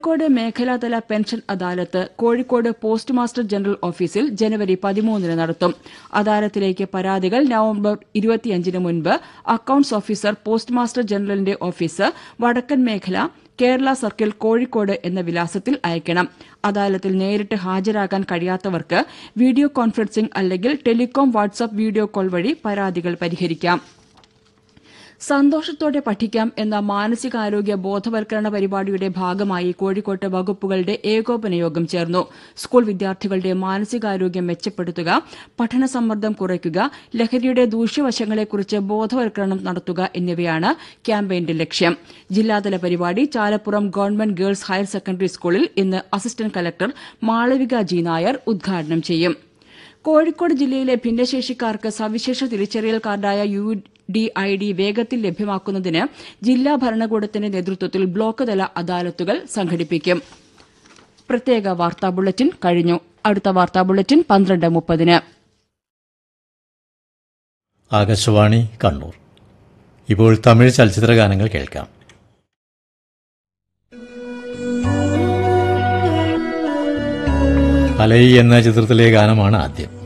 കോഴിക്കോട് മേഖലാതല pension adalat Kozhikode post master general ഓഫീസിൽ ജനുവരി പതിമൂന്നിന് നടത്തും അദാലത്തിലേക്ക് പരാതികൾ നവംബർ ഇരുപത്തിയഞ്ചിന് മുൻപ് അക്കൌണ്ട്സ് ഓഫീസർ പോസ്റ്റ് മാസ്റ്റർ ജനറലിന്റെ ഓഫീസ് വടക്കൻ മേഖല കേരള സർക്കിൾ കോഴിക്കോട് എന്ന വിലാസത്തിൽ അയക്കണം അദാലത്തിൽ നേരിട്ട് ഹാജരാകാൻ കഴിയാത്തവർക്ക് വീഡിയോ കോൺഫറൻസിംഗ് അല്ലെങ്കിൽ ടെലികോം വാട്സ്ആപ്പ് വീഡിയോ കോൾ വഴി പരാതികൾ പരിഹരിക്കാം സന്തോഷത്തോടെ പഠിക്കാം എന്ന മാനസികാരോഗ്യ ബോധവൽക്കരണ പരിപാടിയുടെ ഭാഗമായി കോഴിക്കോട്ട് വകുപ്പുകളുടെ ഏകോപന യോഗം ചേർന്നു സ്കൂൾ വിദ്യാർത്ഥികളുടെ മാനസികാരോഗ്യം മെച്ചപ്പെടുത്തുക പഠന സമ്മർദ്ദം കുറയ്ക്കുക ലഹരിയുടെ ദൂഷ്യവശങ്ങളെക്കുറിച്ച് ബോധവൽക്കരണം നടത്തുക എന്നിവയാണ് ക്യാമ്പയിന്റെ ലക്ഷ്യം ജില്ലാതല പരിപാടി Chalappuram government girls higher secondary സ്കൂളിൽ ഇന്ന് assistant collector Malavika G Nair ഉദ്ഘാടനം ചെയ്യും കോഴിക്കോട് ജില്ലയിലെ ഭിന്നശേഷിക്കാർക്ക് സവിശേഷ തിരിച്ചറിയൽ കാർഡായ യു ഡി ഐ ഡി വേഗത്തിൽ ലഭ്യമാക്കുന്നതിന് ജില്ലാ ഭരണകൂടത്തിന്റെ നേതൃത്വത്തിൽ ബ്ലോക്ക് തല അദാലത്തുകൾ സംഘടിപ്പിക്കും പ്രത്യേക വാർത്താ ബുള്ളറ്റിൻ കഴിഞ്ഞു അടുത്ത വാർത്താ ബുള്ളറ്റിൻ പന്ത്രണ്ട് മുപ്പതിന് ആകാശവാണി കണ്ണൂർ ഇപ്പോൾ തമിഴ് ചലച്ചിത്ര ഗാനങ്ങൾ കേൾക്കാം അലൈ എന്ന ചിത്രത്തിലെ ഗാനമാണ് ആദ്യം